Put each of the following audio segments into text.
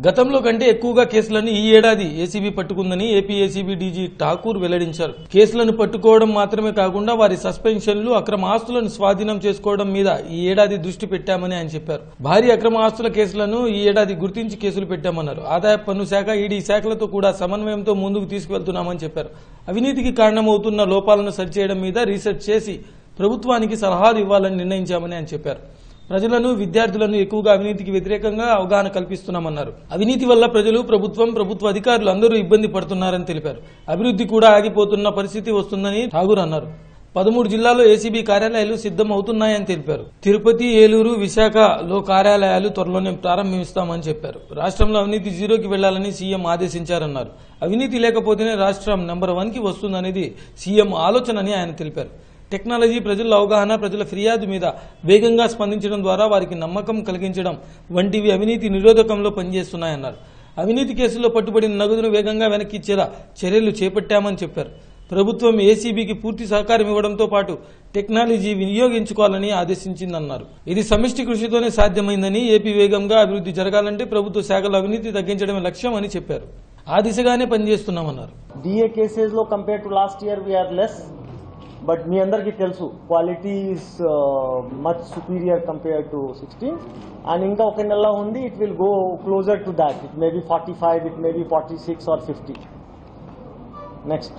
గతంలో కంటే ఎక్కువగా కేసులను ఈ ఏడాది ఏసీబీ పట్టుకుందని ఏపీ ఏసీబీ డీజీ ఠాకూర్ వెల్లడించారు కేసులను పట్టుకోవడం మాత్రమే కాకుండా వారి సస్పెన్షన్లు అక్రమ ఆస్తులను స్వాధీనం చేసుకోవడం మీద ఈ ఏడాది దృష్టి పెట్టామని ఆయన చెప్పారు భారీ అక్రమ ఆస్తుల కేసులను ఈ ఏడాది గుర్తించి కేసులు పెట్టామన్నారు ఆదాయ పన్ను శాఖ ఈడీ శాఖలతో కూడా సమన్వయంతో ముందుకు తీసుకువెళ్తున్నామని చెప్పారు అవినీతికి కారణమవుతున్న లోపాలను సరిచేయడం మీద రీసెర్చ్ చేసి ప్రభుత్వానికి సలహాలు ఇవ్వాలని నిర్ణయించామని ఆయన చెప్పారు ప్రజలను విద్యార్థులను ఎక్కువగా అవినీతికి వ్యతిరేకంగా అవగాహన కల్పిస్తున్నామన్నారు అవినీతి వల్ల ప్రజలు ప్రభుత్వం ప్రభుత్వ అధికారులు అందరూ ఇబ్బంది పడుతున్నారని తెలిపారు అభివృద్ధి కూడా ఆగిపోతున్న పరిస్థితి వస్తుందని ఠాగూర్ అన్నారు పదమూడు జిల్లాల్లో ఏసీబీ కార్యాలయాలు సిద్ధం అవుతున్నాయని తెలిపారు తిరుపతి ఏలూరు విశాఖలో కార్యాలయాలు త్వరలోనే ప్రారంభిస్తామని చెప్పారు రాష్ట్రంలో అవినీతి జీరోకి వెళ్లాలని సీఎం ఆదేశించారన్నారు అవినీతి లేకపోతేనే రాష్ట్రం నెంబర్ వన్ కి వస్తుందనేది సీఎం ఆలోచనని ఆయన తెలిపారు టెక్నాలజీ ప్రజల అవగాహన ప్రజల ఫిర్యాదు మీద వేగంగా స్పందించడం ద్వారా వారికి నమ్మకం కలిగించడం వంటివి అవినీతి నిరోధకంలో పనిచేస్తున్నాయన్నారు అవినీతి కేసుల్లో పట్టుబడిన నగదును వేగంగా వెనక్కి ఇచ్చేలా చర్యలు చేపట్టామని చెప్పారు ప్రభుత్వం ఏసీబీకి పూర్తి సహకారం ఇవ్వడంతో పాటు టెక్నాలజీ వినియోగించుకోవాలని ఆదేశించిందన్నారు ఇది సమిష్టి కృషితోనే సాధ్యమైందని ఏపీ వేగంగా అభివృద్ధి జరగాలంటే ప్రభుత్వ శాఖల అవినీతి తగ్గించడమే లక్ష్యం అని చెప్పారు ఆ దిశగానే పనిచేస్తున్నామన్నారు డిఏ కేసెస్ లో compare to last year we're less but మీ అందరికీ తెలుసు quality is much superior compare to sixteen and ఇంకా ఒక నెల ఉంది it will go closer to that it may be forty five it may be forty six or fifty next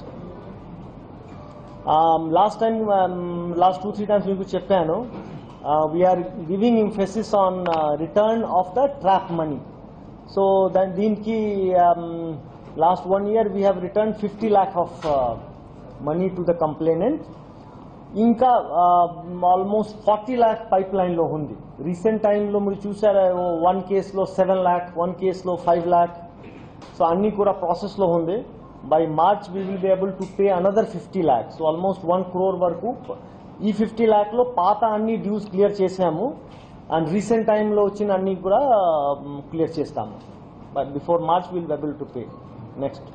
last time last two three times మీకు చెప్పాను we're giving emphasis on return of the trap money so దాని దీనికి last one year we have return fifty lakh of money to the complainant ఇంకా almost forty lakh పైప్ లైన్లో ఉంది recent టైంలో మీరు చూసారా వన్ కేసులో సెవెన్ ల్యాక్ వన్ కేసులో ఫైవ్ ల్యాక్ సో అన్ని కూడా ప్రాసెస్లో ఉంది by March we will be able to pay another fifty lakh so almost one crore వరకు ఈ ఫిఫ్టీ ల్యాక్లో పాత అన్ని డ్యూస్ క్లియర్ చేసాము అండ్ రీసెంట్ టైంలో వచ్చిన అన్ని కూడా క్లియర్ చేస్తాము but before March will be able to pay next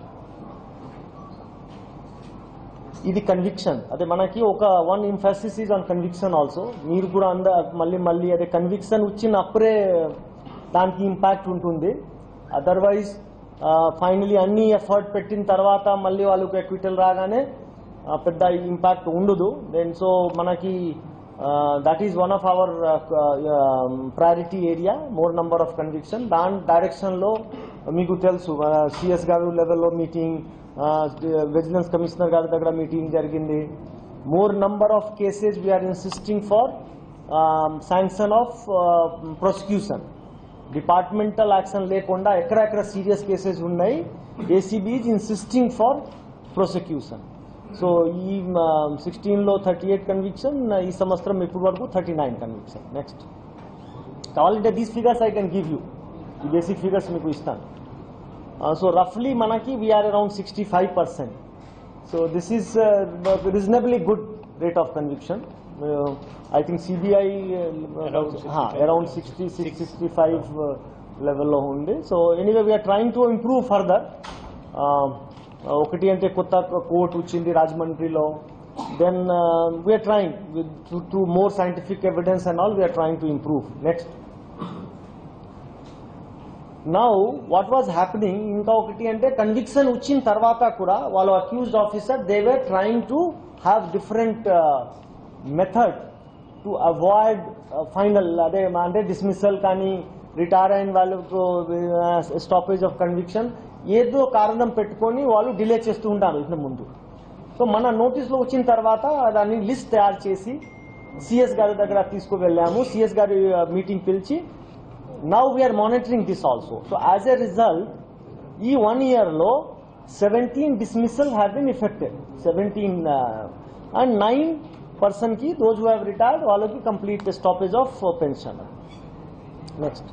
ఇది కన్విక్షన్ అదే మనకి ఒక one emphasis is on conviction also మీరు కూడా అంద మళ్ళీ మళ్ళీ అదే కన్విక్షన్ వచ్చినప్పుడే దానికి ఇంపాక్ట్ ఉంటుంది అదర్వైజ్ ఫైనలీ అన్ని ఎఫర్ట్ పెట్టిన తర్వాత మళ్ళీ వాళ్ళకి ఎక్విటల్ రాగానే ఆ, పెద్ద ఇంపాక్ట్ ఉండదు దెన్ సో మనకి that is one of our priority area more number of conviction దాని డైరెక్షన్లో మీకు తెలుసు సిఎస్ గారు లెవెల్లో మీటింగ్ విజిలెన్స్ కమిషనర్ గారి దగ్గర మీటింగ్ జరిగింది more number of cases we are insisting for sanction of prosecution departmental action లేకుండా ఎక్కడెక్కడ సీరియస్ కేసెస్ ఉన్నాయి ACB is insisting for prosecution so ఈ సిక్స్టీన్లో థర్టీ ఎయిట్ కన్విక్షన్ ఈ సంవత్సరం ఇప్పటి వరకు థర్టీ నైన్ కన్విక్షన్ నెక్స్ట్ కావాలంటే these figures I can give you ఈ బేసిక్ ఫిగర్స్ మీకు ఇస్తాను సో రఫ్లీ మనకి we are around sixty five percent so this is reasonably good rate of conviction I think CBI around sixty six sixty five లెవెల్లో ఉంది so anyway we are trying to improve further ఒకటి అంటే కొత్త court వచ్చింది రాజమండ్రిలో then we are trying with through more scientific evidence and all we are trying to improve next now what was happening ఇంకా ఒకటి అంటే కన్విక్షన్ వచ్చిన తర్వాత కూడా వాళ్ళు accused officer they were trying to have different method to avoid final అదే అంటే dismissal కానీ రిటైర్ అయిన వాళ్ళకు స్టాపేజ్ ఆఫ్ కన్విక్షన్ ఏదో కారణం పెట్టుకొని వాళ్ళు డిలే చేస్తూ ఉంటారు ఇంత ముందు సో మన నోటీస్లో వచ్చిన తర్వాత దాన్ని లిస్ట్ తయారు చేసి సిఎస్ గారి దగ్గర తీసుకువెళ్ళాము సిఎస్ గారి మీటింగ్ పిలిచి now we are monitoring this also so as a result ఈ వన్ ఇయర్లో seventeen dismissal have been effected seventeen and nine పర్సన్కి దోజ్ హ్యావ్ రిటైర్డ్ వాళ్ళకి complete stoppage of pension next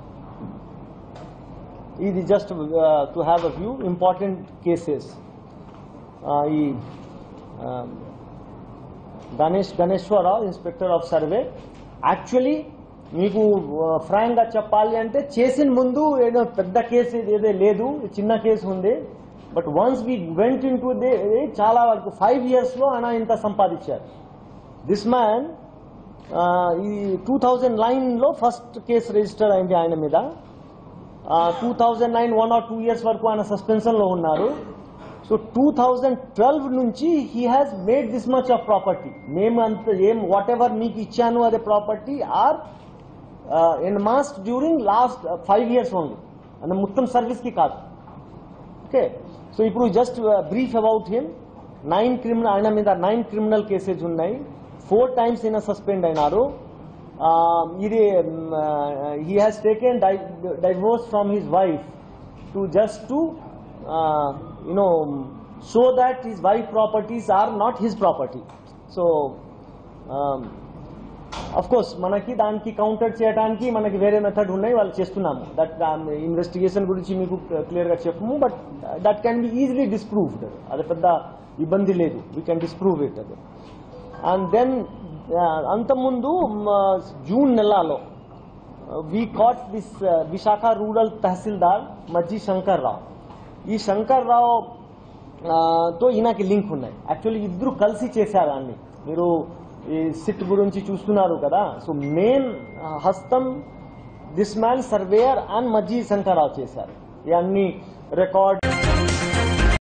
ఇది just to have a view important cases ఈ Ganesh Ganeswararao inspector of survey actually మీకు frank గా చెప్పాలి అంటే చేసిన ముందు ఏదో పెద్ద కేసు ఏదో లేదు చిన్న కేసు ఉంది but once we went into they చాలా వరకు ఫైవ్ ఇయర్స్ లో ఆయన ఇంత సంపాదించారు దిస్ మ్యాన్ ఈ టూ థౌజండ్ నైన్ లో ఫస్ట్ కేసు రిజిస్టర్ అయింది ఆయన మీద two thousand nine one or two years వరకు ఆయన సస్పెన్షన్లో ఉన్నారు సో టూ థౌజండ్ ట్వెల్వ్ నుంచి he has made this much of property మేము అంత ఏం వాట్ ఎవర్ మీకు ఇచ్చాను అదే property are amassed during last five years only అంటే మొత్తం సర్వీస్కి కాదు ఓకే సో ఇప్పుడు just brief about him nine criminal ఆయన మీద నైన్ క్రిమినల్ కేసెస్ ఉన్నాయి ఫోర్ టైమ్స్ ఈయన సస్పెండ్ అయినారు Ah, ఇది he has taken divorce from his wife to just to you know show that his wife properties are not his property so of course మనకి దానికి counter చేయడానికి మనకి వేరే method ఉన్నాయి వాళ్ళు చేస్తున్నాము దట్ ఇన్వెస్టిగేషన్ గురించి మీకు క్లియర్ గా చెప్పము but that can be easily disproved అది పెద్ద ఇబ్బంది లేదు వీ కెన్ డిస్ప్రూవ్ ఇట్ అది అండ్ దెన్ అంతకుముందు జూన్ నెలలో we caught this Visakha rural tahsildar Majji Shankar Rao ఈ శంకర్ రావు ఆ, తో ఈయనకి లింక్ ఉన్నాయి యాక్చువల్లీ ఇద్దరు కలిసి చేశారు అన్ని మీరు ఈ సిట్ గురించి చూస్తున్నారు కదా సో మెయిన్ హస్తం this man surveyor and Majji Shankar Rao చేశారు ఇవన్నీ రికార్డ్